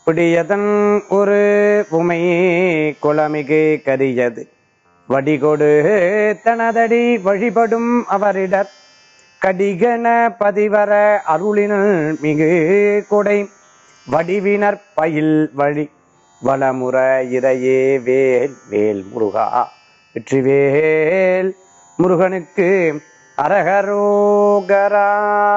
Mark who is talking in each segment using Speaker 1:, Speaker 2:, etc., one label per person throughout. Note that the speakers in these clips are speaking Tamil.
Speaker 1: பிடியதன் ஒரு உமை குளமிகு கரியது வடிகொடு தனதடி வழிபடும் அவரிடர் கடிகன பதிவர அருளினல் மிகு கொடை வடிவினர் பயில் வழி வளமுற இறையே வேல் வேல் முருகா வெற்றிவேல் முருகனுக்கு அரகரோகரா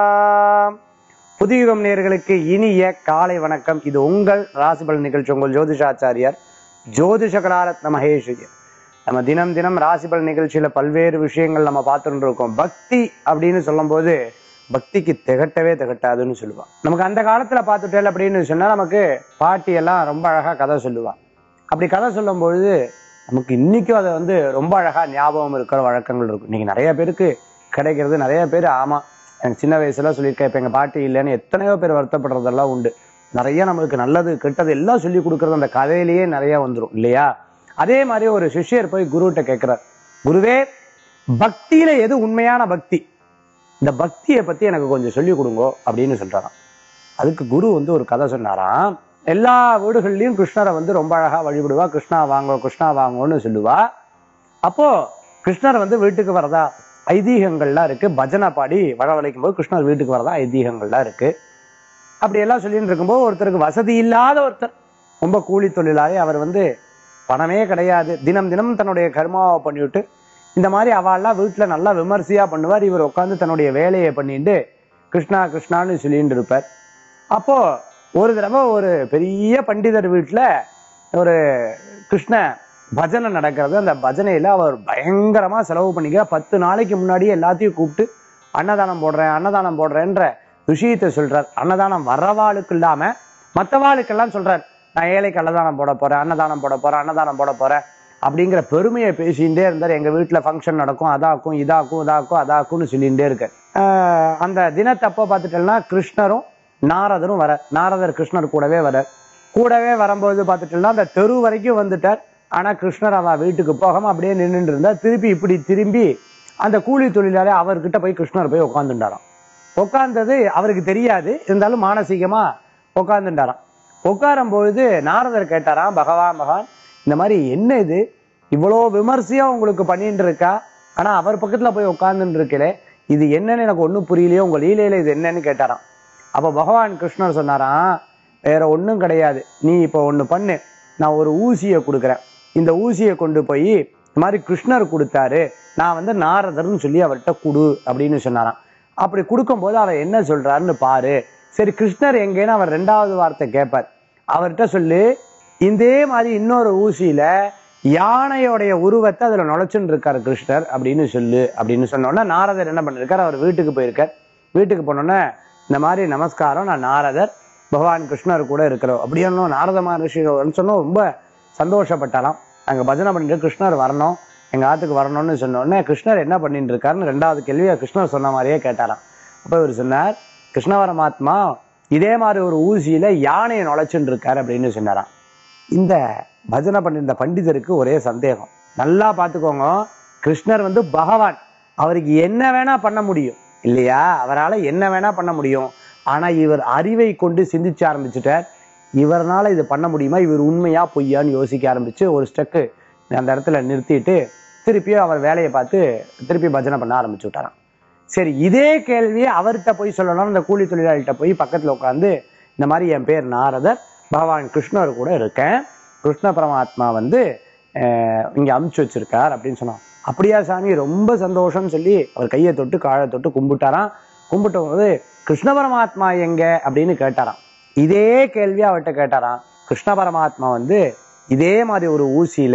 Speaker 1: புதியுகம் நேர்களுக்கு இனிய காலை வணக்கம் இது உங்கள் ராசிபலன் நிகழ்ச்சி உங்கள் ஜோதிஷாச்சாரியார் ஜோதிஷ கலாரத்ன மகேஷியர் நம்ம தினம் தினம் ராசிபலன் நிகழ்ச்சியில பல்வேறு விஷயங்கள் நம்ம பார்த்துட்டு இருக்கோம் பக்தி அப்படின்னு சொல்லும்போது பக்திக்கு திகட்டவே திகட்டாதுன்னு சொல்லுவான் நமக்கு அந்த காலத்துல பார்த்துட்டேன் அப்படின்னு சொன்னா நமக்கு பாட்டி எல்லாம் ரொம்ப அழகா கதை சொல்லுவான் அப்படி கதை சொல்லும் பொழுது நமக்கு இன்னைக்கும் அதை வந்து ரொம்ப அழகா ஞாபகம் இருக்கிற வழக்கங்கள் இருக்கும் இன்னைக்கு நிறைய பேருக்கு கிடைக்கிறது நிறைய பேர் ஆமா எனக்கு சின்ன வயசுல சொல்லியிருக்கேன் இப்ப எங்க பாட்டி இல்லைன்னு எத்தனையோ பேர் வருத்தப்படுறதெல்லாம் உண்டு நிறைய நம்மளுக்கு நல்லது கெட்டது எல்லாம் சொல்லி கொடுக்கறது அந்த கதையிலேயே நிறைய வந்துடும் இல்லையா அதே மாதிரி ஒரு சிஷ்யர் போய் குருகிட்ட கேட்கிறார் குருவே பக்தியில எது உண்மையான பக்தி இந்த பக்தியை பத்தி எனக்கு கொஞ்சம் சொல்லி கொடுங்கோ அப்படின்னு சொல்றாராம் அதுக்கு குரு வந்து ஒரு கதை சொன்னாராம் எல்லா வீடுகள்லயும் கிருஷ்ணரை வந்து ரொம்ப அழகா வழிபடுவா கிருஷ்ணா வாங்கோ கிருஷ்ணா வாங்கோன்னு சொல்லுவா அப்போ கிருஷ்ணர் வந்து வீட்டுக்கு வரதா ஐதீகங்கள்லாம் இருக்கு பஜனை பாடி வளவழைக்கும் போது கிருஷ்ணர் வீட்டுக்கு வரதா ஐதீகங்கள்லாம் இருக்கு அப்படி எல்லாம் சொல்லிட்டு இருக்கும்போது ஒருத்தருக்கு வசதி இல்லாத ஒருத்தர் ரொம்ப கூலி தொழிலாளி அவர் வந்து பணமே கிடையாது தினம் தினம் தன்னுடைய கர்மாவை பண்ணிவிட்டு இந்த மாதிரி அவள்லாம் வீட்டில் நல்லா விமர்சையா பண்ணுவார் இவர் உட்காந்து தன்னுடைய வேலையை பண்ணிட்டு கிருஷ்ணா கிருஷ்ணான்னு சொல்லிட்டு இருப்பார் அப்போ ஒரு தடவை ஒரு பெரிய பண்டிதர் வீட்டில் ஒரு கிருஷ்ண பஜனை நடக்கிறது அந்த பஜனையில அவர் பயங்கரமா செலவு பண்ணிக்க பத்து நாளைக்கு முன்னாடியே எல்லாத்தையும் கூப்பிட்டு அன்னதானம் போடுறேன் அன்னதானம் போடுறேன்ற விஷயத்தை சொல்றார் அன்னதானம் வர்றவாளுக்கு இல்லாம மற்றவாளுக்கெல்லாம் சொல்றார் நான் ஏழைக்கு அன்னதானம் போட போறேன் அன்னதானம் போட போறேன் அன்னதானம் போட போறேன் அப்படிங்கிற பெருமையை பேசிகிட்டே இருந்தார் எங்க வீட்டுல ஃபங்க்ஷன் நடக்கும் அதாக்கும் இதாக்கும் இதாக்கும் அதாக்கும்னு சொல்லிகிட்டே இருக்கார் ஆஹ் அந்த தினத்தப்போ பார்த்துட்டோம்னா கிருஷ்ணரும் நாரதரும் வர நாரதர் கிருஷ்ணர் கூடவே வர கூடவே வரும்போது பார்த்துட்டோம்னா அந்த தெரு வரைக்கும் வந்துட்டார் ஆனா கிருஷ்ணர் அவ வீட்டுக்கு போகாம அப்படியே நின்றுட்டு இருந்தார் திருப்பி இப்படி திரும்பி அந்த கூலி தொழிலாளி அவர்கிட்ட போய் கிருஷ்ணர் போய் உட்காந்துட்டாராம் உட்கார்ந்தது அவருக்கு தெரியாது இருந்தாலும் மானசீகமா உட்காந்துட்டாராம் உட்காரும் பொழுது நாரதர் கேட்டாராம் பகவான் பகவான் இந்த மாதிரி என்ன இது இவ்வளோ விமர்சையா உங்களுக்கு பண்ணிட்டு இருக்கா ஆனா அவர் பக்கத்துல போய் உட்கார்ந்துட்டு இருக்கலே இது என்னன்னு எனக்கு ஒண்ணும் புரியலையோ உங்க லீலையில இது என்னன்னு கேட்டாராம் அப்ப பகவான் கிருஷ்ணர் சொன்னாராம் வேற ஒண்ணும் கிடையாது நீ இப்போ ஒண்ணு பண்ணு நான் ஒரு ஊசியை கொடுக்குறேன் இந்த ஊசியை கொண்டு போய் இந்த மாதிரி கிருஷ்ணர் கொடுத்தாரு நான் வந்து நாரதர்னு சொல்லி அவர்கிட்ட கொடு அப்படின்னு சொன்னாராம் அப்படி கொடுக்கும்போது அவர் என்ன சொல்றாருன்னு பாரு சரி கிருஷ்ணர் எங்கேன்னு அவர் ரெண்டாவது வார்த்தை கேட்பார் அவர்கிட்ட சொல்லு இதே மாதிரி இன்னொரு ஊசியில யானையோடைய உருவத்தை அதுல நுழைச்சுன்னு இருக்காரு கிருஷ்ணர் அப்படின்னு சொல்லு அப்படின்னு சொன்னோன்னா நாரதர் என்ன பண்ணிருக்காரு அவர் வீட்டுக்கு போயிருக்கார் வீட்டுக்கு போனோன்னே இந்த மாதிரி நமஸ்காரம் நான் நாரதர் பகவான் கிருஷ்ணர் கூட இருக்கிறோம் அப்படியே நாரத மகர்ஷிகள் சொன்னோம் ரொம்ப சந்தோஷப்பட்டாலாம் அங்க பஜனை பண்ணிட்டு கிருஷ்ணர் வரணும் எங்க ஆத்துக்கு வரணும்னு சொன்ன உடனே கிருஷ்ணர் என்ன பண்ணிட்டு இருக்காருன்னு ரெண்டாவது கேள்வியை கிருஷ்ணர் சொன்ன மாதிரியே கேட்டாராம் அப்ப இவர் சொன்னார் கிருஷ்ண பரமாத்மா இதே மாதிரி ஒரு ஊசியில யானையை நுழைச்சுட்டு இருக்காரு அப்படின்னு சொன்னாராம் இந்த பஜனை பண்ணிருந்த பண்டிதருக்கு ஒரே சந்தேகம் நல்லா பார்த்துக்கோங்க கிருஷ்ணர் வந்து பகவான் அவருக்கு என்ன வேணா பண்ண முடியும் இல்லையா அவரால் என்ன வேணா பண்ண முடியும் ஆனா இவர் அறிவை கொண்டு சிந்திச்சு ஆரம்பிச்சுட்டார் இவரால இது பண்ண முடியுமா இவர் உண்மையா பொய்யான்னு யோசிக்க ஆரம்பிச்சு ஒரு ஸ்டெக்கு அந்த இடத்துல நிறுத்திட்டு திருப்பியும் அவர் வேலையை பார்த்து திருப்பி பஜனை பண்ண ஆரம்பிச்சு விட்டாராம் சரி இதே கேள்வியை அவர்கிட்ட போய் சொல்லணும் அந்த கூலி தொழிலாளிகிட்ட போய் பக்கத்துல உட்காந்து இந்த மாதிரி என் பேர் நாரதர் பகவான் கிருஷ்ணர் கூட இருக்கேன் கிருஷ்ண பரமாத்மா வந்து அஹ், இங்க அமுச்சு வச்சிருக்கார் அப்படின்னு சொன்னான் அப்படியா சாமி ரொம்ப சந்தோஷம்னு சொல்லி அவர் கையை தொட்டு காலை தொட்டு கும்பிட்டாராம் கும்பிட்ட போது கிருஷ்ண பரமாத்மா எங்க அப்படின்னு கேட்டாராம் இதே கேள்வி அவர்கிட்ட கேட்டாராம் கிருஷ்ண பரமாத்மா வந்து இதே மாதிரி ஒரு ஊசியில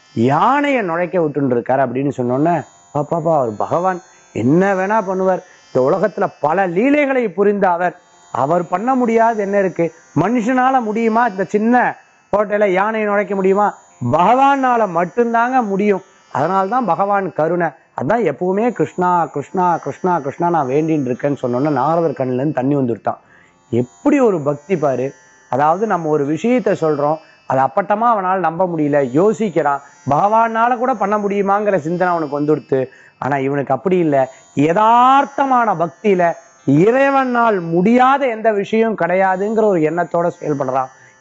Speaker 1: யானையை நுழைக்க விட்டுன்னு இருக்காரு அப்படின்னு சொன்னோன்னே பாப்பாப்பா அவர் பகவான் என்ன வேணா பண்ணுவார் இந்த உலகத்துல பல லீலைகளை புரிந்த அவர் அவர் பண்ண முடியாது என்ன இருக்கு மனுஷனால முடியுமா இந்த சின்ன ஹோட்டல யானையை நுழைக்க முடியுமா பகவானால மட்டும்தாங்க முடியும் அதனால்தான் பகவான் கருணை அதான் எப்பவுமே கிருஷ்ணா கிருஷ்ணா கிருஷ்ணா கிருஷ்ணா நான் வேண்டின்னு இருக்கேன்னு சொன்னோன்னே நாரதர் கண்ணுல இருந்து தண்ணி வந்துருத்தான் எப்படி ஒரு பக்தி பாரு அதாவது நம்ம ஒரு விஷயத்த சொல்றோம் அது அப்பட்டமா அவனால் நம்ப முடியல யோசிக்கிறான் பகவானால கூட பண்ண முடியுமாங்கிற சிந்தனை அவனுக்கு வந்துடுத்து ஆனா இவனுக்கு அப்படி இல்லை யதார்த்தமான பக்தியில இறைவனால் முடியாத எந்த விஷயம் கிடையாதுங்கிற ஒரு எண்ணத்தோட செயல்படுறான்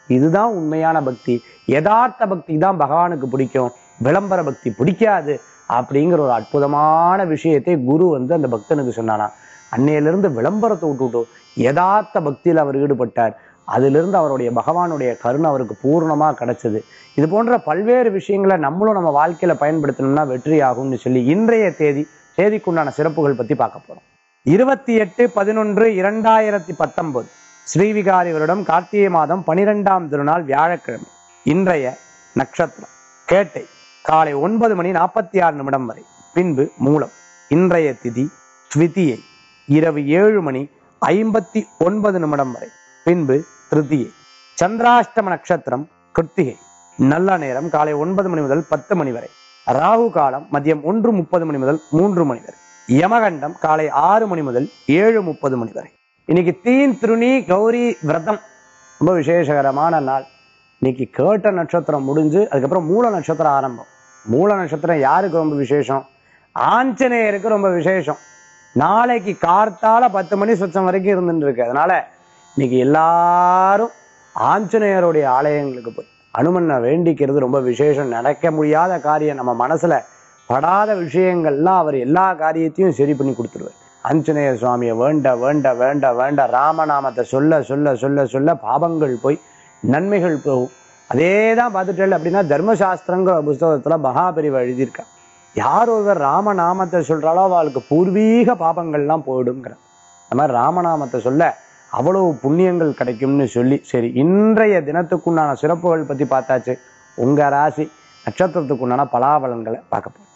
Speaker 1: இதுதான் உண்மையான பக்தி யதார்த்த பக்தி தான் பகவானுக்கு பிடிக்கும் விளம்பர பக்தி பிடிக்காது அப்படிங்கிற ஒரு அற்புதமான விஷயத்தை குரு வந்து அந்த பக்தனுக்கு சொன்னானா அன்னையிலிருந்து விளம்பரத்தை விட்டுவிட்டு யதார்த்த பக்தியில் அவர் ஈடுபட்டார் அதிலிருந்து அவருடைய பகவானுடைய கருணை அவருக்கு பூர்ணமாக கிடைச்சது இது போன்ற பல்வேறு விஷயங்களை நம்மளும் நம்ம வாழ்க்கையில பயன்படுத்தணும்னா வெற்றி ஆகும்னு சொல்லி இன்றைய தேதி தேதிக்குண்டான சிறப்புகள் பத்தி பார்க்க போறோம் இருபத்தி எட்டு பதினொன்று இரண்டாயிரத்தி பத்தொன்பது ஸ்ரீவிகாரி வருடம் கார்த்திகை மாதம் பனிரெண்டாம் திருநாள் வியாழக்கிழமை இன்றைய நட்சத்திரம் கேட்டை காலை ஒன்பது மணி நாற்பத்தி ஆறு நிமிடம் வரை பின்பு மூலம் இன்றைய திதி த்விதியை இரவு ஏழு மணி ஐம்பத்தி ஒன்பது நிமிடம் வரை பின்பு திருத்தியை சந்திராஷ்டம நட்சத்திரம் கிருத்திகை நல்ல நேரம் காலை ஒன்பது மணி முதல் பத்து மணி வரை ராகு காலம் மதியம் ஒன்று முப்பது மணி முதல் மூன்று மணி வரை யமகண்டம் காலை ஆறு மணி முதல் ஏழு முப்பது மணி வரை இன்னைக்கு தீன் திருணி கௌரி விரதம் ரொம்ப விசேஷகரமான நாள் இன்னைக்கு கேட்ட நட்சத்திரம் முடிஞ்சு அதுக்கப்புறம் மூல நட்சத்திரம் ஆரம்பம் மூல நட்சத்திரம் யாருக்கு ரொம்ப விசேஷம் ஆஞ்சநேயருக்கு ரொம்ப விசேஷம் நாளைக்கு கார்த்தால பத்து மணி சுத்தம் வரைக்கும் இருந்துட்டு இருக்கு அதனால இன்னைக்கு எல்லாரும் ஆஞ்சநேயருடைய ஆலயங்களுக்கு போய் அனுமனை வேண்டிக்கிறது ரொம்ப விசேஷம் நடக்க முடியாத காரியம் நம்ம மனசுல படாத விஷயங்கள்லாம் அவர் எல்லா காரியத்தையும் சரி பண்ணி கொடுத்துருவார் ஆஞ்சநேயர் சுவாமியை வேண்ட வேண்ட வேண்ட வேண்ட ராமநாமத்தை சொல்ல சொல்ல சொல்ல சொல்ல பாபங்கள் போய் நன்மைகள் போகும் அதே தான் பார்த்துட்டேன் அப்படின்னா தர்மசாஸ்திரங்கிற புஸ்தகத்துல மகாபெரிவா எழுதியிருக்கா யார் ஒருவர் ராமநாமத்தை சொல்றாளோ அவளுக்கு பூர்வீக பாபங்கள்லாம் போயிடுங்கிற அந்த மாதிரி ராமநாமத்தை சொல்ல அவ்வளவு புண்ணியங்கள் கிடைக்கும்னு சொல்லி சரி இன்றைய தினத்துக்குண்டான சிறப்புகள் பத்தி பார்த்தாச்சு உங்க ராசி நட்சத்திரத்துக்குண்டான பலாபலன்களை பார்க்க போறோம்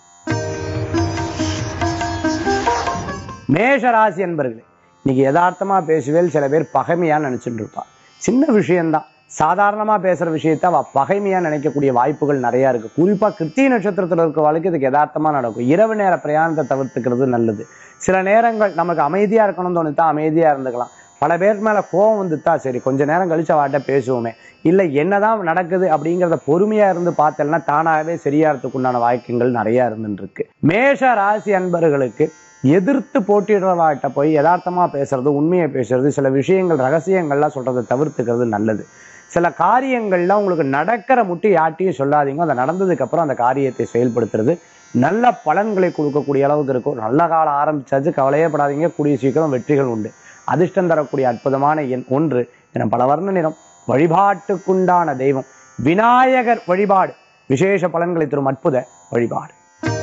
Speaker 1: மேஷ ராசி என்பர்களே இன்னைக்கு யதார்த்தமா பேசுவேல் சில பேர் பகைமையா நினைச்சுட்டு இருப்பா சின்ன விஷயம்தான் சாதாரணமா பேசுற விஷயத்த அவ பகைமையா நினைக்கக்கூடிய வாய்ப்புகள் நிறைய இருக்கு குறிப்பா கிருத்திய நட்சத்திரத்துல இருக்கிறவளுக்கு இதுக்கு யதார்த்தமா நடக்கும் இரவு நேர பிரயாணத்தை தவிர்த்துக்கிறது நல்லது சில நேரங்கள் நமக்கு அமைதியா இருக்கணும்னு தோணுத்தா அமைதியா இருந்துக்கலாம் பல பேர் மேல கோவம் வந்துட்டா சரி கொஞ்ச நேரம் கழிச்சு அவட்ட பேசுவோமே இல்ல என்னதான் நடக்குது அப்படிங்கிறத பொறுமையா இருந்து பார்த்தேன்னா தானாகவே சரியாறதுக்கு உண்டான வாக்கியங்கள் நிறைய இருந்துட்டு இருக்கு மேஷ ராசி அன்பர்களுக்கு எதிர்த்து போட்டியிடுறவாட்ட போய் யதார்த்தமா பேசுறது உண்மையை பேசுறது சில விஷயங்கள் ரகசியங்கள்லாம் சொல்றதை தவிர்த்துக்கிறது நல்லது சில காரியங்கள்லாம் உங்களுக்கு நடக்கிற முட்டி யார்ட்டையும் சொல்லாதீங்க அந்த நடந்ததுக்கு அப்புறம் அந்த காரியத்தை செயல்படுத்துறது நல்ல பலன்களை கொடுக்கக்கூடிய அளவுக்கு இருக்கும் நல்ல காலம் ஆரம்பிச்சாச்சு கவலையே படாதீங்க கூடிய சீக்கிரம் வெற்றிகள் உண்டு அதிர்ஷ்டம் தரக்கூடிய அற்புதமான எண் ஒன்று என பல வர்ண நிறம் வழிபாட்டுக்குண்டான தெய்வம் விநாயகர் வழிபாடு விசேஷ பலன்களை தரும் அற்புத வழிபாடு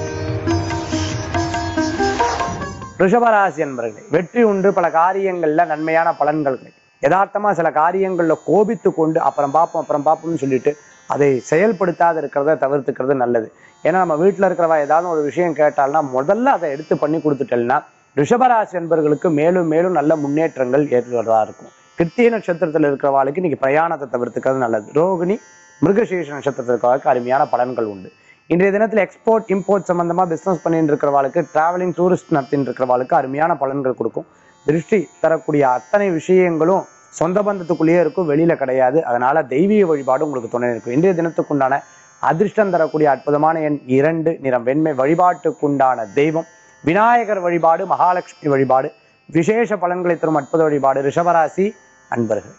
Speaker 1: ரிஷபராசி என்பர்களே வெற்றி உண்டு பல காரியங்கள்ல நன்மையான பலன்கள் கிடைக்கும் யதார்த்தமா சில காரியங்கள்ல கோபித்து கொண்டு அப்புறம் பார்ப்போம் அப்புறம் பார்ப்போம்னு சொல்லிட்டு அதை செயல்படுத்தாத இருக்கிறத தவிர்த்துக்கிறது நல்லது ஏன்னா நம்ம வீட்டுல இருக்கிறவா ஏதாவது ஒரு விஷயம் கேட்டால்னா முதல்ல அதை எடுத்து பண்ணி கொடுத்துட்டேன்னா ரிஷபராசி என்பர்களுக்கு மேலும் மேலும் நல்ல முன்னேற்றங்கள் ஏற்படுறதா இருக்கும் கிருத்திய நட்சத்திரத்தில் இருக்கிறவாளுக்கு இன்னைக்கு பிரயாணத்தை தவிர்த்துக்கிறது நல்லது ரோகிணி மிருகசீஷ நட்சத்திரத்தில் இருக்கிறவளுக்கு அருமையான பலன்கள் உண்டு இன்றைய தினத்தில் எக்ஸ்போர்ட் இம்போர்ட் சம்பந்தமா பிசினஸ் பண்ணிட்டு இருக்கிறவாளுக்கு டிராவலிங் டூரிஸ்ட் நடத்திட்டு இருக்கிறவாளுக்கு அருமையான பலன்கள் கொடுக்கும் திருஷ்டி தரக்கூடிய அத்தனை விஷயங்களும் சொந்த பந்தத்துக்குள்ளேயே இருக்கும் வெளியில கிடையாது அதனால தெய்வீக வழிபாடு உங்களுக்கு துணை இருக்கும் இன்றைய தினத்துக்குண்டான அதிர்ஷ்டம் தரக்கூடிய அற்புதமான எண் இரண்டு நிறம் வெண்மை வழிபாட்டுக்குண்டான தெய்வம் விநாயகர் வழிபாடு மகாலட்சுமி வழிபாடு விசேஷ பலன்களை தரும் அற்புத வழிபாடு ரிஷபராசி அன்பர்கள்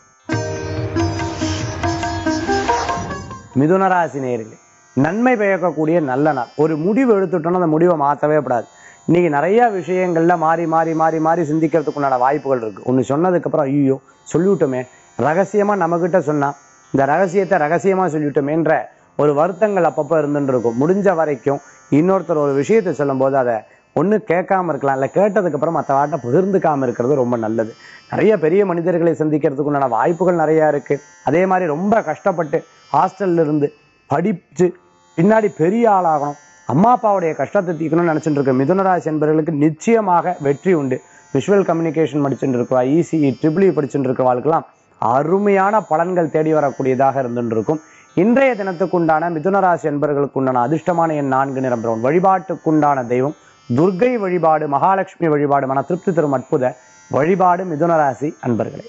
Speaker 1: மிதுனராசி நேர்களே நன்மை பயக்கக்கூடிய நல்ல நாள் ஒரு முடிவு எடுத்துட்டோம்னா அந்த முடிவை மாற்றவே கூடாது இன்னைக்கு நிறைய விஷயங்கள்ல மாறி மாறி மாறி மாறி சிந்திக்கிறதுக்குண்டான வாய்ப்புகள் இருக்கு ஒன்று சொன்னதுக்கு அப்புறம் ஐயோ சொல்லிவிட்டோமே ரகசியமா நம்மகிட்ட சொன்னா இந்த ரகசியத்தை ரகசியமா சொல்லிவிட்டோமேன்ற ஒரு வருத்தங்கள் அப்பப்போ இருந்துட்டு இருக்கும் முடிஞ்ச வரைக்கும் இன்னொருத்தர் ஒரு விஷயத்தை சொல்லும்போது அதை ஒண்ணு கேட்காம இருக்கலாம் இல்லை கேட்டதுக்கு அப்புறம் மற்ற வாட்டை பகிர்ந்துக்காம இருக்கிறது ரொம்ப நல்லது நிறைய பெரிய மனிதர்களை சந்திக்கிறதுக்குண்டான வாய்ப்புகள் நிறைய இருக்கு அதே மாதிரி ரொம்ப கஷ்டப்பட்டு ஹாஸ்டல்ல இருந்து படிச்சு பின்னாடி பெரிய ஆளாகணும் அம்மா அப்பாவுடைய கஷ்டத்தை தீர்க்கணும்னு நினைச்சிட்டு இருக்க மிதுனராசி என்பவர்களுக்கு நிச்சயமாக வெற்றி உண்டு விஷுவல் கம்யூனிகேஷன் படிச்சுட்டு இருக்கவா இசிஇ ட்ரிபிள் படிச்சுட்டு இருக்கவாளுக்கெல்லாம் அருமையான பலன்கள் தேடி வரக்கூடியதாக இருந்துட்டு இருக்கும் இன்றைய தினத்துக்குண்டான மிதுனராசி என்பவர்களுக்கு உண்டான அதிர்ஷ்டமான எண் நான்கு நிறம் பிரவுன் வழிபாட்டுக்குண்டான தெய்வம் துர்க்கை வழிபாடு மகாலட்சுமி வழிபாடு மன திருப்தி தரும் அற்புத வழிபாடு மிதுனராசி அன்பர்களே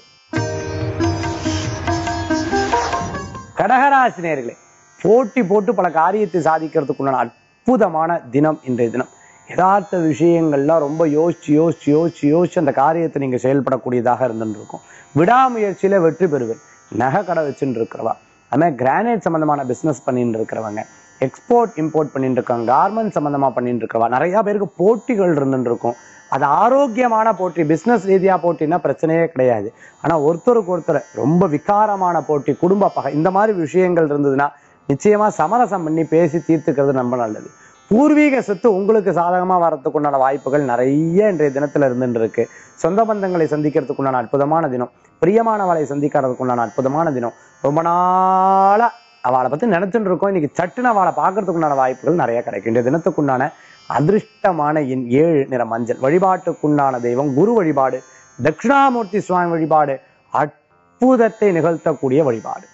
Speaker 1: கடகராசி நேர்களே போட்டி போட்டு பல காரியத்தை சாதிக்கிறதுக்குண்டான அற்புதமான தினம் இன்றைய தினம் யதார்த்த விஷயங்கள்லாம் ரொம்ப யோசிச்சு யோசிச்சு யோசிச்சு யோசிச்சு அந்த காரியத்தை நீங்க செயல்படக்கூடியதாக இருந்துட்டு இருக்கும் விடாமுயற்சியில வெற்றி பெறுவேன் நகை கடை வச்சுட்டு இருக்கிறவா அது மாதிரி கிரானைட் சம்பந்தமான பிசினஸ் பண்ணிட்டு இருக்கிறவங்க எக்ஸ்போர்ட் இம்போர்ட் பண்ணிட்டு இருக்காங்க கார்மெண்ட் சம்பந்தமா பண்ணிட்டு இருக்கிறவா நிறைய பேருக்கு போட்டிகள் இருந்துட்டு இருக்கும் அது ஆரோக்கியமான போட்டி பிசினஸ் ரீதியா போட்டினா பிரச்சனையே கிடையாது ஆனா ஒருத்தருக்கு ஒருத்தர் ரொம்ப விகாரமான போட்டி குடும்ப பகை இந்த மாதிரி விஷயங்கள் இருந்ததுன்னா நிச்சயமா சமரசம் பண்ணி பேசி தீர்த்துக்கிறது ரொம்ப நல்லது பூர்வீக சொத்து உங்களுக்கு சாதகமா வரதுக்கு உண்டான வாய்ப்புகள் நிறைய இன்றைய தினத்துல இருந்துட்டு இருக்கு சொந்த பந்தங்களை சந்திக்கிறதுக்கு உண்டான அற்புதமான தினம் பிரியமானவளை சந்திக்கிறதுக்கு உண்டான அற்புதமான தினம் ரொம்ப நாளா அவளை பத்தி நினைச்சுட்டு இருக்கோம் இன்னைக்கு சட்டுன்னு அவளை பார்க்கறதுக்கு உண்டான வாய்ப்புகள் நிறைய கிடைக்கும் இன்றைய தினத்துக்குண்டான அதிர்ஷ்டமான எண் ஏழு நிற மஞ்சள் வழிபாட்டுக்குண்டான தெய்வம் குரு வழிபாடு தட்சிணாமூர்த்தி சுவாமி வழிபாடு அற்புதத்தை நிகழ்த்தக்கூடிய வழிபாடு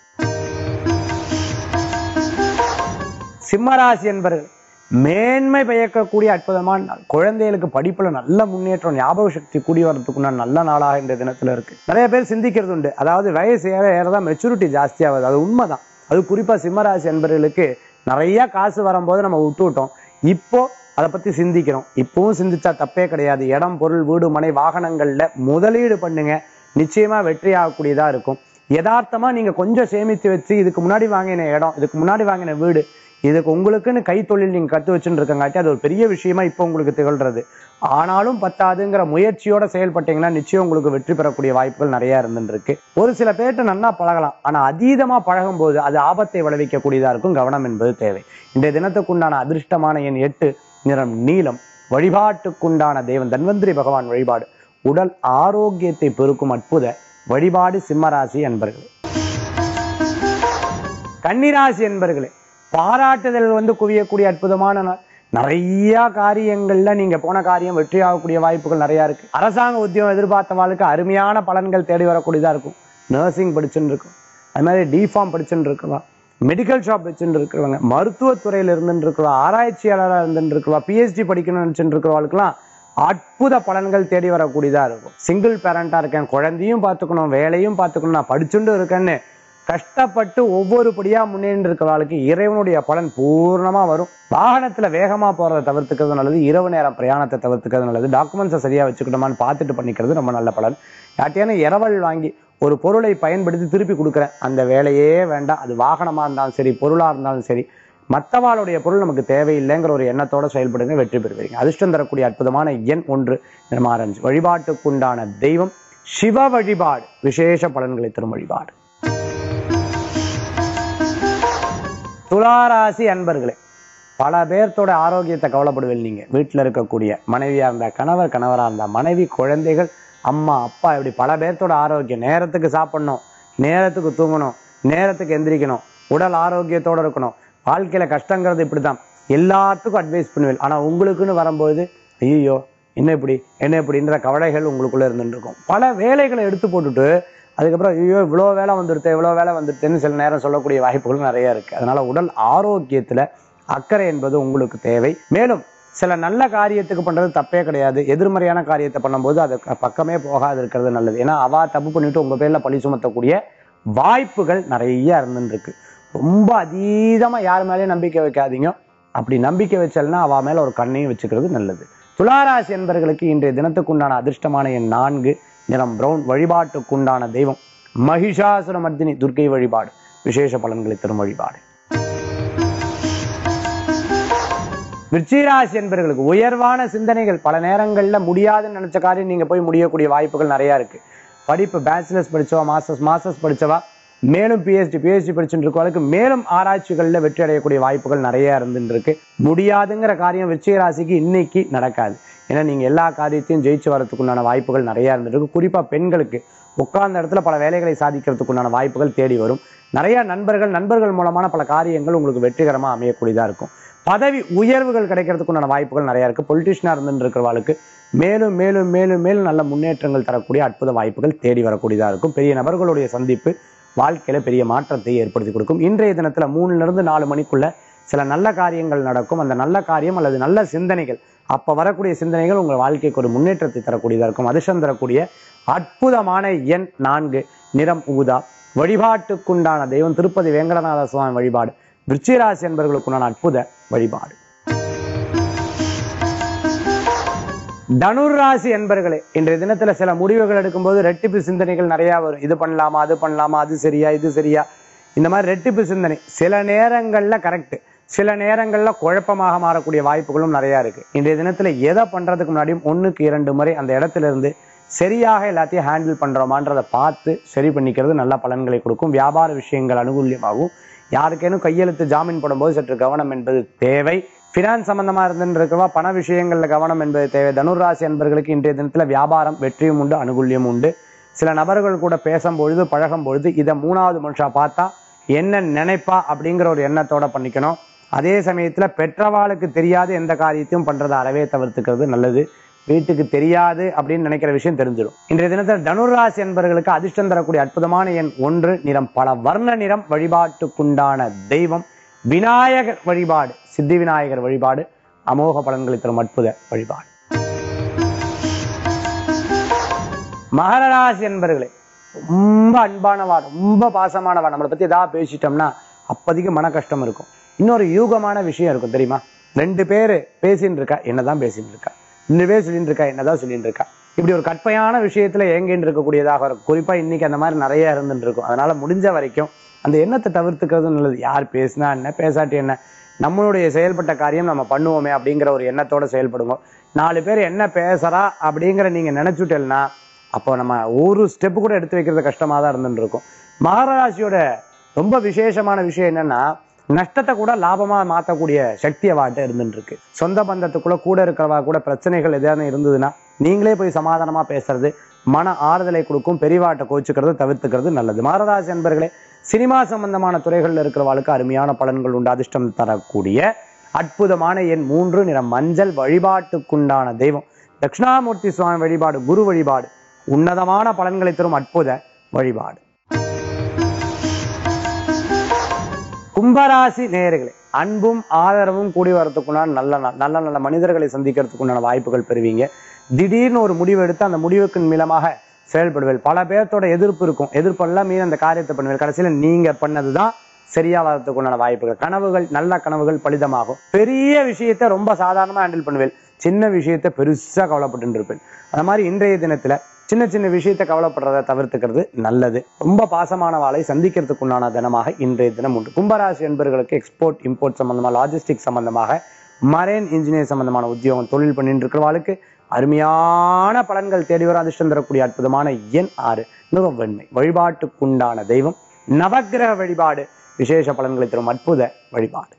Speaker 1: சிம்மராசி என்பர்கள் மேன்மை பயக்கக்கூடிய அற்புதமான நாள் குழந்தைகளுக்கு படிப்புல நல்ல முன்னேற்றம் ஞாபக சக்தி கூடி வரதுக்குள்ள நல்ல நாளாக இந்த தினத்துல இருக்கு நிறைய பேர் சிந்திக்கிறது உண்டு அதாவது வயசு ஏற ஏறதான் மெச்சூரிட்டி ஜாஸ்தியாகுது அது உண்மைதான் அது குறிப்பா சிம்மராசி என்பவர்களுக்கு நிறைய காசு வரும்போது நம்ம விட்டு விட்டோம் இப்போ அதை பத்தி சிந்திக்கிறோம் இப்பவும் சிந்திச்சா தப்பே கிடையாது இடம் பொருள் வீடு மனை வாகனங்கள்ல முதலீடு பண்ணுங்க நிச்சயமா வெற்றி ஆகக்கூடியதா இருக்கும் யதார்த்தமா நீங்க கொஞ்சம் சேமித்து வச்சு இதுக்கு முன்னாடி வாங்கின இடம் இதுக்கு முன்னாடி வாங்கின வீடு இதுக்கு உங்களுக்குன்னு கைத்தொழில் நீங்க கத்து வச்சுட்டு இருக்கங்காட்டி அது ஒரு பெரிய விஷயமா இப்போ உங்களுக்கு திகழ்றது ஆனாலும் பத்தாதுங்கிற முயற்சியோட செயல்பட்டீங்கன்னா நிச்சயம் உங்களுக்கு வெற்றி பெறக்கூடிய வாய்ப்புகள் நிறைய இருந்துட்டு இருக்கு ஒரு சில பேர்கிட்ட நல்லா பழகலாம் ஆனா அதீதமா பழகும் போது அது ஆபத்தை விளைவிக்கக்கூடியதா இருக்கும் கவனம் என்பது தேவை இன்றைய தினத்துக்குண்டான அதிர்ஷ்டமான எண் எட்டு நிறம் நீலம் வழிபாட்டுக்குண்டான தெய்வம் தன்வந்திரி பகவான் வழிபாடு உடல் ஆரோக்கியத்தை பெருக்கும் அற்புத வழிபாடு சிம்மராசி என்பர்களே கன்னிராசி என்பர்களே பாராட்டுதல் வந்து குவியக்கூடிய அற்புதமான நாள் நிறைய காரியங்கள்ல நீங்க போன காரியம் வெற்றி ஆகக்கூடிய வாய்ப்புகள் நிறைய இருக்கு அரசாங்க உத்தியோகம் எதிர்பார்த்தவாளுக்கு அருமையான பலன்கள் தேடி வரக்கூடியதா இருக்கும் நர்சிங் படிச்சுட்டு இருக்கும் அது மாதிரி டிஃபார்ம் படிச்சுட்டு இருக்கவா மெடிக்கல் ஷாப் வச்சுட்டு இருக்கிறவங்க மருத்துவத்துறையில இருந்துட்டு இருக்கிறவா ஆராய்ச்சியாளராக இருந்துட்டு இருக்கிறவா பிஹெச்டி படிக்கணும்னு நினைச்சுட்டு இருக்கிறவாளுக்குலாம் அற்புத பலன்கள் தேடி வரக்கூடியதா இருக்கும் சிங்கிள் பேரண்டா இருக்கேன் குழந்தையும் பார்த்துக்கணும் வேலையும் பார்த்துக்கணும் நான் படிச்சுட்டு இருக்கேன்னு கஷ்டப்பட்டு ஒவ்வொரு படியா முன்னேறி இருக்கிறவர்களுக்கு இறைவனுடைய பலன் பூர்ணமா வரும் வாகனத்துல வேகமா போறதை தவிர்த்துக்கிறது நல்லது இரவு நேரம் பிரயாணத்தை தவிர்த்துக்கிறது நல்லது டாக்குமெண்ட்ஸை சரியா வச்சுக்கணுமான்னு பார்த்துட்டு பண்ணிக்கிறது ரொம்ப நல்ல பலன் யார்ட்டையான இரவல் வாங்கி ஒரு பொருளை பயன்படுத்தி திருப்பி கொடுக்குறேன் அந்த வேலையே வேண்டாம் அது வாகனமா இருந்தாலும் சரி பொருளா இருந்தாலும் சரி மற்றவாளுடைய பொருள் நமக்கு தேவையில்லைங்கிற ஒரு எண்ணத்தோட செயல்படுங்க வெற்றி பெறுவீங்க அதிர்ஷ்டம் தரக்கூடிய அற்புதமான எண் ஒன்று நிர்மாரஞ்சு வழிபாட்டுக்குண்டான தெய்வம் சிவ வழிபாடு விசேஷ பலன்களை தரும் வழிபாடு துளாராசி அன்பர்களே பல பேர்த்தோட ஆரோக்கியத்தை கவலைப்படுவீங்க நீங்க வீட்டில் இருக்கக்கூடிய மனைவியா இருந்தா கணவர் கணவரா இருந்தா மனைவி குழந்தைகள் அம்மா அப்பா இப்படி பல பேர்த்தோட ஆரோக்கியம் நேரத்துக்கு சாப்பிடணும் நேரத்துக்கு தூங்கணும் நேரத்துக்கு எந்திரிக்கணும் உடல் ஆரோக்கியத்தோட இருக்கணும் வாழ்க்கையில கஷ்டங்கிறது இப்படிதான் எல்லாத்துக்கும் அட்வைஸ் பண்ணுவேன் ஆனா உங்களுக்குன்னு வரும்போது ஐயோ என்ன இப்படி என்ன இப்படின்ற கவலைகள் உங்களுக்குள்ள இருந்துட்டு இருக்கும் பல வேலைகளை எடுத்து போட்டுட்டு அதுக்கப்புறம் ஐயோ இவ்வளோ வேலை வந்துடுது இவ்வளோ வேலை வந்துடுதுன்னு சில நேரம் சொல்லக்கூடிய வாய்ப்புகள் நிறைய இருக்கு அதனால உடல் ஆரோக்கியத்துல அக்கறை என்பது உங்களுக்கு தேவை மேலும் சில நல்ல காரியத்துக்கு பண்றது தப்பே கிடையாது எதிர்மறையான காரியத்தை பண்ணும்போது அது பக்கமே போகாது இருக்கிறது நல்லது ஏன்னா அவா தப்பு பண்ணிட்டு உங்க பேர்ல பழி சுமத்தக்கூடிய வாய்ப்புகள் நிறைய இருந்துட்டு இருக்கு ரொம்ப அதீதமா யார் மேலேயும் நம்பிக்கை வைக்காதீங்க அப்படி நம்பிக்கை வச்சல்னா அவ மேல ஒரு கண்ணையும் வச்சுக்கிறது நல்லது துளாராசி என்பர்களுக்கு இன்றைய தினத்துக்குண்டான அதிர்ஷ்டமான எண் நான்கு நிறம் பிரவுன் வழிபாட்டுக்குண்டான தெய்வம் மகிஷாசுர மர்தினி துர்க்கை வழிபாடு விசேஷ பலன்களை தரும் வழிபாடு விருச்சிகராசி என்பர்களுக்கு உயர்வான சிந்தனைகள் பல நேரங்கள்ல முடியாதுன்னு நினைச்ச காரியம் நீங்க போய் முடியக்கூடிய வாய்ப்புகள் நிறைய இருக்கு படிப்பு பேச்சுலர்ஸ் படிச்சவா மாஸ்டர்ஸ் மாஸ்டர்ஸ் படிச்சவா மேலும் பிஹெச்டி பிஹெச்டி படிச்சுட்டு இருக்கவங்களுக்கு மேலும் ஆராய்ச்சிகள்ல வெற்றி அடையக்கூடிய வாய்ப்புகள் நிறைய இருந்துட்டு இருக்கு முடியாதுங்கிற காரியம் விருச்சிக ராசிக்கு இன்னைக்கு நடக்காது ஏன்னா நீங்க எல்லா காரியத்தையும் ஜெயிச்சு வரதுக்குண்டான வாய்ப்புகள் நிறைய இருந்துட்டு இருக்கு குறிப்பா பெண்களுக்கு உட்கார்ந்த இடத்துல பல வேலைகளை சாதிக்கிறதுக்குண்டான வாய்ப்புகள் தேடி வரும் நிறைய நண்பர்கள் நண்பர்கள் மூலமான பல காரியங்கள் உங்களுக்கு வெற்றிகரமா அமையக்கூடியதா இருக்கும் பதவி உயர்வுகள் கிடைக்கிறதுக்குண்டான வாய்ப்புகள் நிறைய இருக்கு பொலிட்டிஷியனா இருந்துட்டு இருக்கிறவாளுக்கு மேலும் மேலும் மேலும் மேலும் நல்ல முன்னேற்றங்கள் தரக்கூடிய அற்புத வாய்ப்புகள் தேடி வரக்கூடியதா இருக்கும் பெரிய நபர்களுடைய சந்திப்பு வாழ்க்கையில பெரிய மாற்றத்தை ஏற்படுத்தி கொடுக்கும் இன்றைய தினத்துல மூணுல இருந்து நாலு மணிக்குள்ள சில நல்ல காரியங்கள் நடக்கும் அந்த நல்ல காரியம் அல்லது நல்ல சிந்தனைகள் அப்ப வரக்கூடிய சிந்தனைகள் உங்கள் வாழ்க்கைக்கு ஒரு முன்னேற்றத்தை தரக்கூடியதா இருக்கும் அதிர்ஷ்டம் தரக்கூடிய அற்புதமான எண் நான்கு நிறம் ஊதா வழிபாட்டுக்குண்டான தெய்வம் திருப்பதி வேங்கடநாத சுவாமி வழிபாடு விருச்சிகராசி என்பவர்களுக்குண்டான அற்புத வழிபாடு தனுராசி என்பர்களே இன்றைய தினத்துல சில முடிவுகள் எடுக்கும்போது ரெட்டிப்பு சிந்தனைகள் நிறைய வரும் இது பண்ணலாமா அது பண்ணலாமா அது சரியா இது சரியா இந்த மாதிரி ரெட்டிப்பு சிந்தனை சில நேரங்கள்ல கரெக்ட் சில நேரங்கள்ல குழப்பமாக மாறக்கூடிய வாய்ப்புகளும் நிறைய இருக்கு இன்றைய தினத்துல எதை பண்றதுக்கு முன்னாடியும் ஒண்ணுக்கு இரண்டு முறை அந்த இடத்துல இருந்து சரியாக எல்லாத்தையும் ஹேண்டில் பண்றோமான்றதை பார்த்து சரி பண்ணிக்கிறது நல்ல பலன்களை கொடுக்கும் வியாபார விஷயங்கள் அனுகூல்யமாகும் யாருக்கேனும் கையெழுத்து ஜாமீன் போடும்போது சற்று கவனம் என்பது தேவை ஃபினான்ஸ் சம்பந்தமா இருந்துட்டு இருக்கவா பண விஷயங்கள்ல கவனம் என்பது தேவை தனுராசி என்பர்களுக்கு இன்றைய தினத்துல வியாபாரம் வெற்றியும் உண்டு அனுகூல்யம் உண்டு சில நபர்கள் கூட பேசும் பொழுது பழகும் பொழுது இதை மூணாவது மனுஷா பார்த்தா என்ன நினைப்பா அப்படிங்கிற ஒரு எண்ணத்தோட பண்ணிக்கணும் அதே சமயத்துல பெற்றவாளுக்கு தெரியாது எந்த காரியத்தையும் பண்றதை அறவே தவிர்த்துக்கிறது நல்லது வீட்டுக்கு தெரியாது அப்படின்னு நினைக்கிற விஷயம் தெரிஞ்சிடும் இன்றைய தினத்தில் தனுராசி என்பவர்களுக்கு அதிர்ஷ்டம் தரக்கூடிய அற்புதமான எண் ஒன்று நிறம் பல வர்ண நிறம் வழிபாட்டுக்குண்டான தெய்வம் விநாயகர் வழிபாடு சித்தி விநாயகர் வழிபாடு அமோக பலன்களை தரும் அற்புத வழிபாடு மகர ராசி என்பர்களே ரொம்ப அன்பானவா ரொம்ப பாசமானவா நம்மளை பத்தி ஏதாவது பேசிட்டோம்னா அப்போதைக்கு மன கஷ்டம் இருக்கும் இன்னொரு யூகமான விஷயம் இருக்கும் தெரியுமா ரெண்டு பேர் பேசின்னு இருக்கா என்னதான் பேசின்னு இருக்கா ரெண்டு பேர் சொல்லிட்டு இருக்கா என்னதான் சொல்லிட்டு இருக்கா இப்படி ஒரு கற்பையான விஷயத்துல ஏங்கின்னு இருக்கக்கூடியதாக இருக்கும் குறிப்பா இன்னைக்கு அந்த மாதிரி நிறைய இருந்துட்டு இருக்கும் அதனால முடிஞ்ச வரைக்கும் அந்த எண்ணத்தை தவிர்த்துக்கிறது நல்லது யார் பேசினா என்ன பேசாட்டி என்ன நம்மளுடைய செயல்பட்ட காரியம் நம்ம பண்ணுவோமே அப்படிங்கிற ஒரு எண்ணத்தோட செயல்படுங்க நாலு பேர் என்ன பேசுறா அப்படிங்கிற நீங்க நினைச்சுட்டேன்னா அப்போ நம்ம ஒரு ஸ்டெப் கூட எடுத்து வைக்கிறது கஷ்டமா தான் இருந்துட்டு இருக்கும் மகாராசியோட ரொம்ப விசேஷமான விஷயம் என்னன்னா நஷ்டத்தை கூட லாபமா மாத்தக்கூடிய சக்தி அவாட்ட இருந்துட்டு இருக்கு சொந்த பந்தத்துக்குள்ள கூட இருக்கிறவா கூட பிரச்சனைகள் எதாவது இருந்ததுன்னா நீங்களே போய் சமாதானமா பேசுறது மன ஆறுதலை கொடுக்கும் பெரியவாட்டை கோச்சுக்கிறது தவிர்த்துக்கிறது நல்லது மகாராசி என்பர்களே சினிமா சம்பந்தமான துறைகளில் இருக்கிறவாளுக்கு அருமையான பலன்கள் உண்டு அதிர்ஷ்டம் தரக்கூடிய அற்புதமான எண் மூன்று நிறம் மஞ்சள் வழிபாட்டுக்குண்டான தெய்வம் தட்சிணாமூர்த்தி சுவாமி வழிபாடு குரு வழிபாடு உன்னதமான பலன்களை தரும் அற்புத வழிபாடு கும்பராசி நேயர்களே அன்பும் ஆதரவும் கூடி வரத்துக்குண்டான நல்ல நாள். நல்ல நல்ல மனிதர்களை சந்திக்கிறதுக்குண்டான வாய்ப்புகள் பெறுவீங்க திடீர்னு ஒரு முடிவு எடுத்து அந்த முடிவுக்கு மூலமாக செயல்படுவேன் பல பேர்த்தோட எதிர்ப்பு இருக்கும் எதிர்ப்பெல்லாம் மீறி அந்த காரியத்தை பண்ணுவேன் கடைசியில நீங்க பண்ணதுதான் சரியா வரதுக்குண்டான வாய்ப்புகள் கனவுகள் நல்ல கனவுகள் பலிதமாகும் பெரிய விஷயத்தை ரொம்ப சாதாரணமா ஹேண்டில் பண்ணுவேன் சின்ன விஷயத்தை பெருசா கவலைப்பட்டு இருப்பேன் அந்த மாதிரி இன்றைய தினத்துல சின்ன சின்ன விஷயத்தை கவலைப்படுறதை தவிர்த்துக்கிறது நல்லது ரொம்ப பாசமான வாளை சந்திக்கிறதுக்கு உண்டான தினமாக இன்றைய தினம் உண்டு கும்பராசி என்பவர்களுக்கு எக்ஸ்போர்ட் இம்போர்ட் சம்பந்தமா லாஜிஸ்டிக் சம்பந்தமாக மரேன் இன்ஜினியர் சம்பந்தமான உத்தியோகம் தொழில் பண்ணிட்டு இருக்கிறவாளுக்கு அருமையான பலன்கள் தேடி வர அதிர்ஷ்டம் தரக்கூடிய அற்புதமான எண் ஆறு நுகவன்மை வழிபாட்டுக்குண்டான தெய்வம் நவக்கிரக வழிபாடு விசேஷ பலன்களை தரும் அற்புத வழிபாடு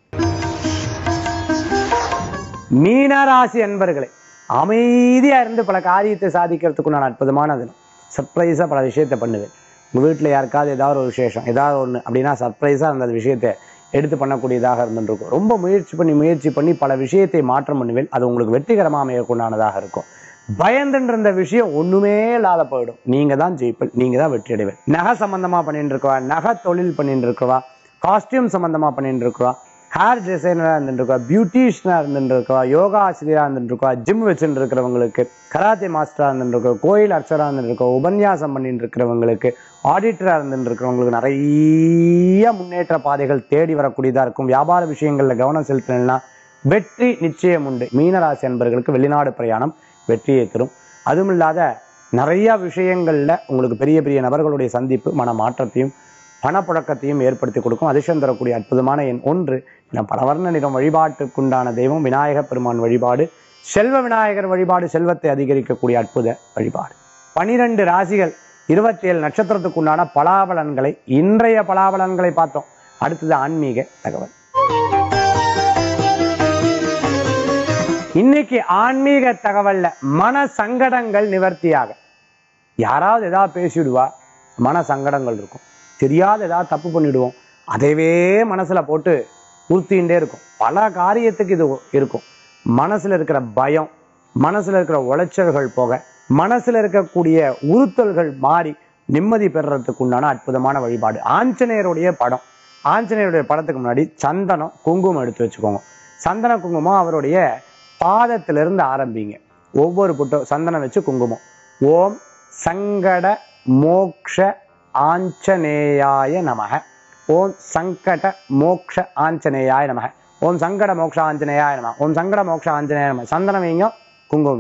Speaker 1: மீனராசி அன்பர்களே அமைதியா இருந்து பல காரியத்தை சாதிக்கிறதுக்குண்டான அற்புதமான தினம் சர்ப்ரைஸா பல விஷயத்தை பண்ணுவேன் உங்க வீட்டுல யாருக்காவது ஏதாவது ஒரு விசேஷம் ஏதாவது ஒண்ணு அப்படின்னா சர்ப்ரைஸா அந்த விஷயத்தை எடுத்து பண்ணக்கூடியதாக இருந்துருக்கும் ரொம்ப முயற்சி பண்ணி முயற்சி பண்ணி பல விஷயத்தை மாற்றம் பண்ணுவேன் அது உங்களுக்கு வெற்றிகரமாக அமையக்கூடியதாக இருக்கும் பயந்துன்ற இருந்த விஷயம் ஒண்ணுமே இல்லாத போயிடும் நீங்க தான் ஜெயிப்பல் நீங்க தான் வெற்றி அடைவல் நகை சம்பந்தமா பண்ணிட்டு இருக்கவா நகை தொழில் பண்ணிட்டு இருக்கவா காஸ்டியூம் சம்பந்தமா பண்ணிட்டு இருக்கவா ஹேர் டிசைனரா இருந்துட்டு இருக்கவா பியூட்டிஷியனா இருந்துட்டு இருக்கவா யோகா ஆசிரியரா இருந்துட்டு இருக்கவா ஜிம் வச்சுட்டு இருக்கிறவங்களுக்கு கராத்தே மாஸ்டரா இருந்துட்டு இருக்கவா கோயில் அர்ச்சரா இருந்துட்டு இருக்கவா உபன்யாசம் பண்ணிட்டு இருக்கிறவங்களுக்கு ஆடிட்டரா இருந்துட்டு இருக்கிறவங்களுக்கு நிறைய முன்னேற்ற பாதைகள் தேடி வரக்கூடியதா இருக்கும் வியாபார விஷயங்கள்ல கவனம் செலுத்தினா வெற்றி நிச்சயம் உண்டு மீனராசி அன்பர்களுக்கு வெளிநாடு பிரயாணம் வெற்றியை தரும் அதுவும் இல்லாத நிறைய விஷயங்கள்ல உங்களுக்கு பெரிய பெரிய நபர்களுடைய சந்திப்பு மன மாற்றத்தையும் பணப்புழக்கத்தையும் ஏற்படுத்தி கொடுக்கும் அதிர்ஷ்டம் தரக்கூடிய அற்புதமான எண் ஒன்று என பலவர்ண நிறம் வழிபாட்டுக்குண்டான தெய்வம் விநாயகப் பெருமான் வழிபாடு செல்வ விநாயகர் வழிபாடு செல்வத்தை அதிகரிக்கக்கூடிய அற்புத வழிபாடு பனிரெண்டு ராசிகள் இருபத்தி ஏழு நட்சத்திரத்துக்குண்டான பலாபலன்களை இன்றைய பலாபலன்களை பார்த்தோம் அடுத்தது ஆன்மீக தகவல் இன்னைக்கு ஆன்மீக தகவல்ல மன சங்கடங்கள் நிவர்த்தியாக யாராவது ஏதாவது பேசிவிடுவா மன சங்கடங்கள் இருக்கும் தெரியாத ஏதாவது தப்பு பண்ணிடுவோம் அதைவே மனசுல போட்டு உறுத்திகிட்டே இருக்கும் பல காரியத்துக்கு இது இருக்கும் மனசுல இருக்கிற பயம் மனசுல இருக்கிற உளைச்சல்கள் போக மனசுல இருக்கக்கூடிய உறுத்தல்கள் மாறி நிம்மதி பெறுறதுக்கு உண்டான அற்புதமான வழிபாடு ஆஞ்சநேயருடைய படம் ஆஞ்சநேயருடைய படத்துக்கு முன்னாடி சந்தனம் குங்குமம் எடுத்து வச்சுக்கோங்க சந்தன குங்குமம் அவருடைய பாதத்திலிருந்து ஆரம்பிங்க ஒவ்வொரு புட்டம் சந்தனம் வச்சு குங்குமம் ஓம் சங்கட மோக்ஷ ஆஞ்சநேயாய நமக ஓம் சங்கட மோக்ஷ ஆஞ்சநேயாய நமக ஓம் சங்கட மோக்ஷ ஆஞ்சநேயாய நமக ஓம் சங்கட மோக்ஷ ஆஞ்சநேய நமக சந்தனம் வைங்க குங்குமம் வைங்க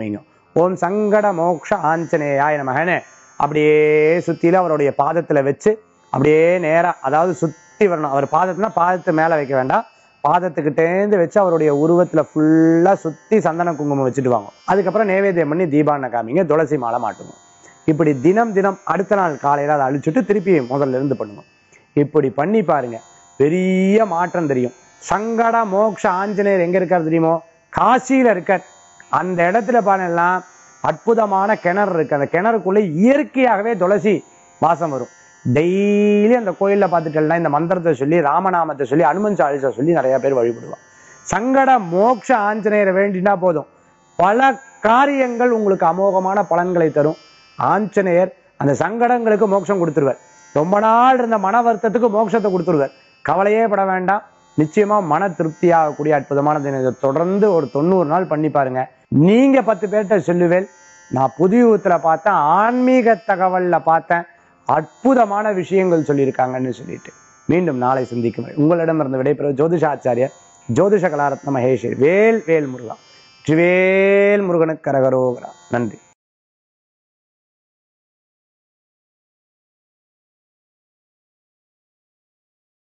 Speaker 1: ஓம் சங்கட மோக்ஷ ஆஞ்சநேயாய நமகன்னு அப்படியே சுத்தில அவருடைய பாதத்துல வச்சு அப்படியே நேரா அதாவது சுத்தி வரணும் அவர் பாதத்துனா பாதத்து மேல வைக்க வேண்டாம் பாதத்துக்கிட்டேந்து வச்சு அவருடைய உருவத்துல ஃபுல்லா சுத்தி சந்தன குங்குமம் வச்சுட்டு வாங்க அதுக்கப்புறம் நைவேத்தியம் பண்ணி தீபாவளி காமிங்க துளசி மாலை மாட்டுங்க இப்படி தினம் தினம் அடுத்த நாள் காலையில அதை அழிச்சுட்டு திருப்பி முதல்ல இருந்து பண்ணுங்க இப்படி பண்ணி பாருங்க பெரிய மாற்றம் தெரியும் சங்கட மோக்ஷ ஆஞ்சநேயர் எங்க இருக்கார் தெரியுமோ காசியில இருக்கார் அந்த இடத்துல பாருங்கலாம் அற்புதமான கிணறு இருக்கு அந்த கிணறுக்குள்ள இயற்கையாகவே துளசி வாசம் வரும் டெய்லி அந்த கோயில்ல பார்த்துட்டேன்னா இந்த மந்திரத்தை சொல்லி ராமநாமத்தை சொல்லி அனுமன் சாலிசா சொல்லி நிறைய பேர் வழிபடுவாங்க சங்கட மோக்ஷ ஆஞ்சநேயரை வேண்டினா போதும் பல காரியங்கள் உங்களுக்கு அமோகமான பலன்களை தரும் ஆஞ்சநேயர் அந்த சங்கடங்களுக்கு மோட்சம் கொடுத்துருவார் ரொம்ப நாள் இருந்த மன வருத்தத்துக்கு மோட்சத்தை கொடுத்துருவார் கவலையே பட வேண்டாம் நிச்சயமா மன திருப்தியாகக்கூடிய அற்புதமான தினம் இதை தொடர்ந்து ஒரு தொண்ணூறு நாள் பண்ணி பாருங்க நீங்க பத்து பேர்கிட்ட சொல்லுவேன் நான் புதியுகத்துல பார்த்தேன் ஆன்மீக தகவல்ல பார்த்தேன் அற்புதமான விஷயங்கள் சொல்லியிருக்காங்கன்னு சொல்லிட்டு மீண்டும் நாளை சந்திக்கும் வரை உங்களிடமிருந்து விடைபெறும் ஜோதிஷாச்சாரியர் ஜோதிஷ கலாரத்ன மகேஷ் வேல் வேல் முருகா வெற்றிவேல் முருகனுக்கு கரகரோகரா நன்றி